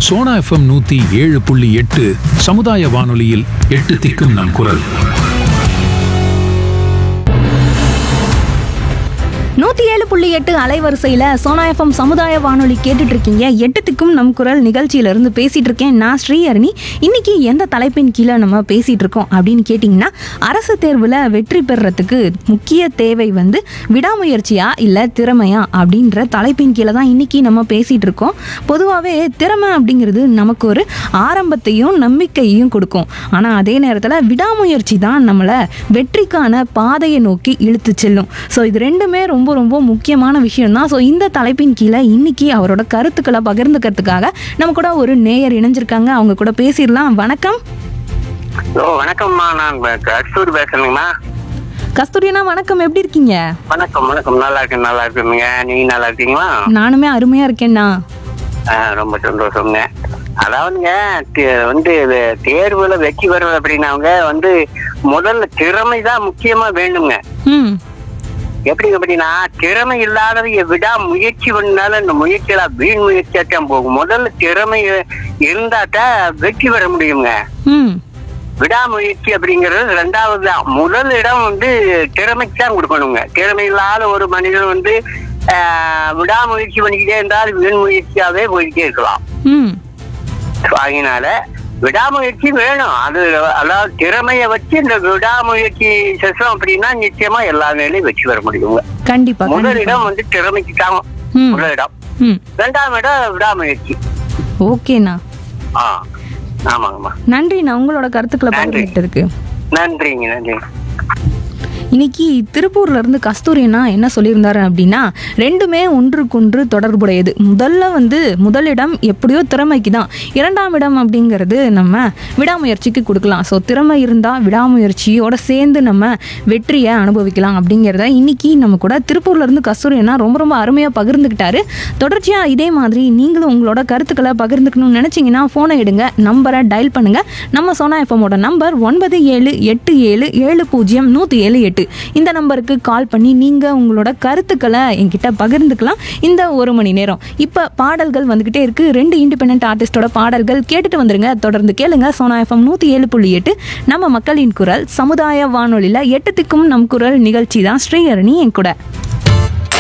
Sona FM நூத்தி ஏழு புள்ளி எட்டு சமுதாய வானொலியில் எட்டு திக்கும் நம் குரல் நூத்தி ஏழு புள்ளி எட்டு அலைவரிசையில சோனா எஃப்எம் சமுதாய வானொலி கேட்டுட்டு இருக்கீங்க எட்டுத்துக்கும் நம் குரல் நிகழ்ச்சியில இருந்து பேசிட்டு இருக்கேன் நான் ஸ்ரீஹரணி இன்னைக்கு எந்த தலைப்பின் கீழே நம்ம பேசிட்டு இருக்கோம் அப்படின்னு கேட்டிங்கன்னா அரசு தேர்வுல வெற்றி பெறுறதுக்கு முக்கிய தேவை வந்து விடாமுயற்சியா இல்ல திறமையா அப்படின்ற தலைப்பின் கீழே தான் இன்னைக்கு நம்ம பேசிட்டு இருக்கோம் பொதுவாகவே திறமை அப்படிங்கிறது நமக்கு ஒரு ஆரம்பத்தையும் நம்பிக்கையையும் கொடுக்கும் ஆனா அதே நேரத்தில் விடாமுயற்சி தான் நம்மளை வெற்றிக்கான பாதையை நோக்கி இழுத்து செல்லும் ஸோ இது ரெண்டுமே ரொம்ப ரொம்ப முக்கியமான விஷயம் தான் ஸோ இந்த தலைப்பின் கீழே இன்னைக்கு அவரோட கருத்துக்களை பகிர்ந்துக்கிறதுக்காக நம்ம கூட ஒரு நேயர் இணைஞ்சிருக்காங்க அவங்க கூட பேசிடலாம் வணக்கம் ஓ வணக்கம்மா நான் கஸ்தூரி பேசுறேங்கம்மா கஸ்தூரியனா வணக்கம் எப்படி இருக்கீங்க வணக்கம் வணக்கம் நல்லா இருக்கேன் நல்லா இருக்குங்க நீங்க நல்லா இருக்கீங்களா நானுமே அருமையா இருக்கேன்னா ஆ, ரொம்ப சந்தோஷம்ங்க அதாவதுங்க தே- வந்து இது தேர்வுல வெற்றி பெறுவது அப்படின்னாங்க வந்து முதல்ல திறமை தான் முக்கியமா வேணுங்க ம் எப்படிங்க அப்படின்னா திறமை இல்லாதவங்க விடா முயற்சி பண்ணாலும் இந்த முயற்சியில வீண் முயற்சியாத்தான் போகும் முதல்ல திறமை இருந்தாதான் வெற்றி பெற முடியுங்க ம் விடாமுயற்சி அப்படிங்கிறது ரெண்டாவது தான் முதல் இடம் வந்து திறமைக்கு தான் கொடுக்கணுங்க திறமை இல்லாத ஒரு மனிதன் வந்து ஆஹ், விடாமுயற்சி பண்ணிக்கிட்டே இருந்தால் வீண் முயற்சியாவே போய்கிட்டே இருக்கலாம் ம் அதனால விடாமுயற்சி வேணும் அது அதாவது திறமைய வச்சு இந்த விடாமுயற்சி செஞ்சோம் அப்படின்னா நிச்சயமா எல்லா வேலையும் வெற்றி பெற முடியுங்க கண்டிப்பா முதல் கண்டிப்பா இடம் வந்து திறமைக்கு தான் ம் முதல் இடம் ம் ரெண்டாம் இடம் விடாமுயற்சி ஓகேண்ணா ஆ ஆமாங்கம்மா நன்றிண்ணா உங்களோட கருத்துக்களை நன்றி. பகிர்ந்துட்டதுக்கு நன்றிங்க நன்றி இன்னைக்கு திருப்பூர்ல இருந்து கஸ்தூரியனா என்ன சொல்லியிருந்தாரு அப்படின்னா ரெண்டுமே ஒன்றுக்கொன்று தொடர்புடையது முதல்ல வந்து முதலிடம் எப்படியோ திறமைக்கு தான் இரண்டாம் இடம் அப்படிங்கிறது நம்ம விடாமுயற்சிக்கு கொடுக்கலாம் ஸோ திறமை இருந்தால் விடாமுயற்சியோட சேர்ந்து நம்ம வெற்றியை அனுபவிக்கலாம் அப்படிங்கிறத இன்னைக்கு நம்ம கூட திருப்பூர்ல இருந்து கஸ்தூரியனா ரொம்ப ரொம்ப அருமையாக பகிர்ந்துக்கிட்டாரு தொடர்ச்சியாக இதே மாதிரி நீங்களும் உங்களோட கருத்துக்களை பகிர்ந்துக்கணும்னு நினச்சிங்கன்னா ஃபோனை எடுங்க நம்பரை டயல் பண்ணுங்க நம்ம சோனா எஃப்எம்மோட நம்பர் ஒன்பது ஏழு எட்டு ஏழு ஏழு பூஜ்ஜியம் நூற்றி ஏழு எட்டு இந்த நம்பருக்கு கால் பண்ணி நீங்கள் உங்களோட கருத்துக்களை என்கிட்ட பகிர்ந்துக்கலாம் இந்த ஒரு மணி நேரம் இப்போ பாடல்கள் வந்துக்கிட்டே இருக்கு ரெண்டு இண்டிபெண்ட் ஆர்டிஸ்டோட பாடல்கள் கேட்டுட்டு வந்துருங்க தொடர்ந்து கேளுங்க சோனா எஃப்எம் நூற்றி ஏழு புள்ளி எட்டு நம்ம மக்களின் குரல் சமுதாய வானொலியில் எட்டு திக்கும் நம் குரல் நிகழ்ச்சி தான் ஸ்ரீஹரணி என் கூட